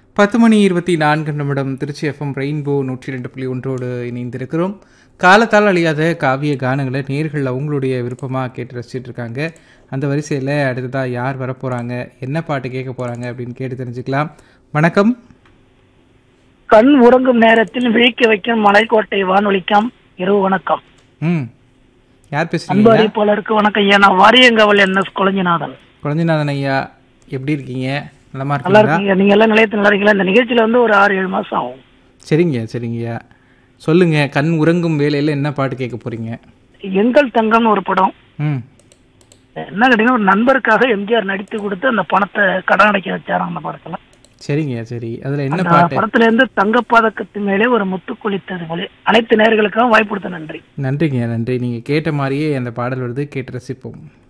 பத்து மணி இருபத்தி நான்கு நிமிடம் திருச்சி எஃப்எம் ரெயின்போ நூற்றி ரெண்டு புள்ளி ஒன்றோடு இணைந்திருக்கிறோம் காலத்தால் அழியாத காவிய கானங்களை நேர்கள் அவங்களுடைய விருப்பமாக கேட்டு ரசிச்சிட்டு இருக்காங்க அந்த வரிசையில் அடுத்ததாக யார் வரப்போகிறாங்க என்ன பாட்டு கேட்க போகிறாங்க அப்படின்னு கேட்டு தெரிஞ்சுக்கலாம் வணக்கம் கண் உறங்கும் நேரத்தில் விழிக்க வைக்கும் மலைக்கோட்டை வானொலிக்கம் இரவு வணக்கம் ம் யார் அன்பு பேசுறீங்க அறிவிப்பாளருக்கு வணக்கம் ஐயா நான் வாரியங்கவல் என் எஸ் குழஞ்சிநாதன் குழந்தைநாதன் ஐயா எப்படி இருக்கீங்க நலமா நல்லா இருக்கீங்களா இருக்கீங்க நீங்க எல்லாம் நிலையத்தில் நல்லா இருக்கீங்களா இந்த நிகழ்ச்சியில வந்து ஒரு ஆறு ஏழு மாசம் ஆகும் சரிங்க சரிங்கய்யா சொல்லுங்க கண் உறங்கும் வேலையில் என்ன பாட்டு கேட்க போறீங்க எங்கள் தங்கம்னு ஒரு படம் ம் என்ன கேட்டீங்கன்னா ஒரு நண்பருக்காக எம்ஜிஆர் நடித்து கொடுத்து அந்த பணத்தை கடன் அடைக்க வச்சாராம் அந்த படத்துல சரிங்க சரி அதில் என்ன அந்த பாட்டு படத்துல இருந்து தங்கப்பாதக்கத்து மேலே ஒரு முத்து குளித்தது போல அனைத்து நேர்களுக்காகவும் வாய்ப்பு கொடுத்த நன்றி நன்றிங்க நன்றி நீங்கள் கேட்ட மாதிரியே அந்த பாடல் வருது கேட்டு ரசிப்போம்